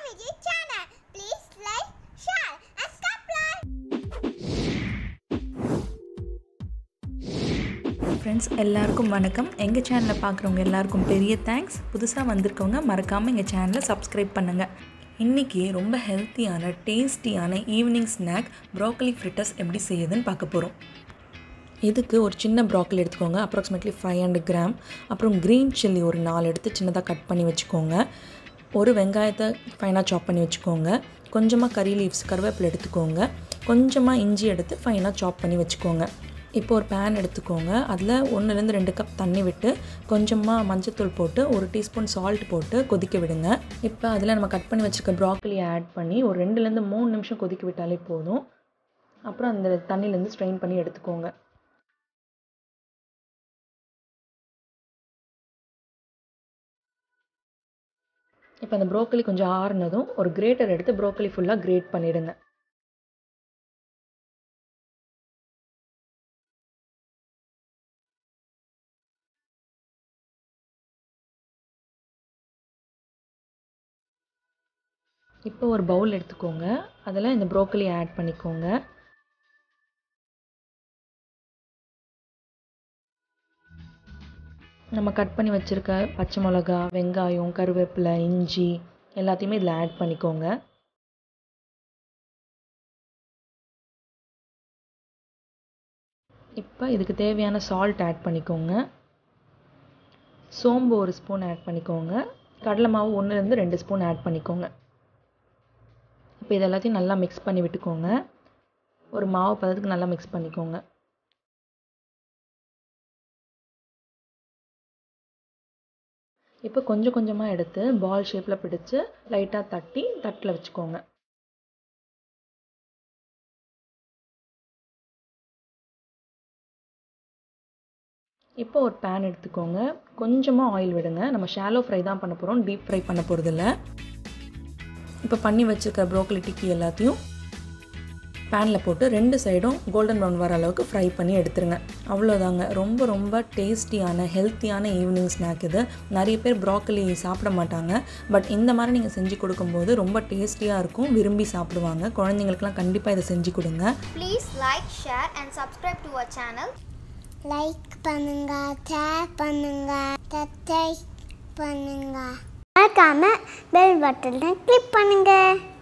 Vijay channel. Please like, share, and subscribe. Friends எல்லாருக்கும் வணக்கம் எங்கள் சேனலை பார்க்குறவங்க எல்லாருக்கும் பெரிய தேங்க்ஸ் புதுசாக வந்திருக்கவங்க மறக்காமல் எங்கள் சேனலை சப்ஸ்கிரைப் பண்ணுங்கள் இன்றைக்கி ரொம்ப ஹெல்த்தியான டேஸ்டியான ஈவினிங் ஸ்நாக் ப்ரோக்கலி ஃப்ரிட்டர்ஸ் எப்படி செய்யுதுன்னு பார்க்க போகிறோம் இதுக்கு ஒரு சின்ன ப்ராக்கலி எடுத்துக்கோங்க அப்ராக்சிமேட்லி ஃபைவ் ஹண்ட்ரட் கிராம் அப்புறம் க்ரீன் சில்லி ஒரு நாலு எடுத்து சின்னதாக கட் பண்ணி வச்சுக்கோங்க ஒரு வெங்காயத்தை ஃபைனாக சாப் பண்ணி வச்சுக்கோங்க கொஞ்சமாக கறி லீவ்ஸ் கருவேப்பிலை எடுத்துக்கோங்க கொஞ்சமாக இஞ்சி எடுத்து ஃபைனாக சாப் பண்ணி வச்சுக்கோங்க இப்போ ஒரு பேன் எடுத்துக்கோங்க அதில் ஒன்றுலேருந்து ரெண்டு கப் தண்ணி விட்டு கொஞ்சமாக மஞ்சத்தூள் போட்டு ஒரு டீஸ்பூன் சால்ட் போட்டு கொதிக்க விடுங்க இப்போ அதில் நம்ம கட் பண்ணி வச்சுருக்க ப்ராக்கலியை ஆட் பண்ணி ஒரு ரெண்டுலேருந்து மூணு நிமிஷம் கொதிக்க விட்டாலே போதும் அப்புறம் அந்த தண்ணியிலேருந்து ஸ்ட்ரெயின் பண்ணி எடுத்துக்கோங்க இப்போ அந்த ப்ரோக்கலி கொஞ்சம் ஆறுனதும் ஒரு கிரேட்டர் எடுத்து ப்ரோக்கலி ஃபுல்லாக கிரேட் பண்ணிடுங்க இப்போ ஒரு பவுல் எடுத்துக்கோங்க அதில் இந்த ப்ரோக்கலி ஆட் பண்ணிக்கோங்க நம்ம கட் பண்ணி வச்சுருக்க பச்சை மிளகா வெங்காயம் கருவேப்பிலை இஞ்சி எல்லாத்தையுமே இதில் ஆட் பண்ணிக்கோங்க இப்போ இதுக்கு தேவையான சால்ட் ஆட் பண்ணிக்கோங்க சோம்பு ஒரு ஸ்பூன் ஆட் பண்ணிக்கோங்க கடலை மாவு ஒன்றுலேருந்து ரெண்டு ஸ்பூன் ஆட் பண்ணிக்கோங்க இப்போ இது எல்லாத்தையும் நல்லா மிக்ஸ் பண்ணி விட்டுக்கோங்க ஒரு மாவு பதத்துக்கு நல்லா மிக்ஸ் பண்ணிக்கோங்க இப்போ கொஞ்சம் கொஞ்சமாக எடுத்து பால் ஷேப்பில் பிடிச்சு லைட்டாக தட்டி தட்டில் வச்சுக்கோங்க இப்போ ஒரு பேன் எடுத்துக்கோங்க கொஞ்சமாக ஆயில் விடுங்க நம்ம ஷாலோ ஃப்ரை தான் பண்ண போகிறோம் டீப் ஃப்ரை பண்ண போகிறதில்ல இப்போ பண்ணி வச்சுருக்க ப்ரோக்கலி டிக்கி எல்லாத்தையும் பேனில் போட்டு ரெண்டு சைடும் கோல்டன் ப்ரௌன் வர அளவுக்கு ஃப்ரை பண்ணி எடுத்துருங்க அவ்வளோதாங்க ரொம்ப ரொம்ப டேஸ்டியான ஹெல்த்தியான ஈவினிங் ஸ்நாக் இது நிறைய பேர் ப்ராக்கலி சாப்பிட மாட்டாங்க பட் இந்த மாதிரி நீங்கள் செஞ்சு கொடுக்கும்போது ரொம்ப டேஸ்டியாக இருக்கும் விரும்பி சாப்பிடுவாங்க குழந்தைங்களுக்குலாம் கண்டிப்பாக இதை செஞ்சு கொடுங்க Please like, share, and subscribe to our channel. Like பண்ணுங்க ஷேர் பண்ணுங்க சப்ஸ்கிரைப் பண்ணுங்க மறக்காம பெல் பட்டனை கிளிக் பண்ணுங்க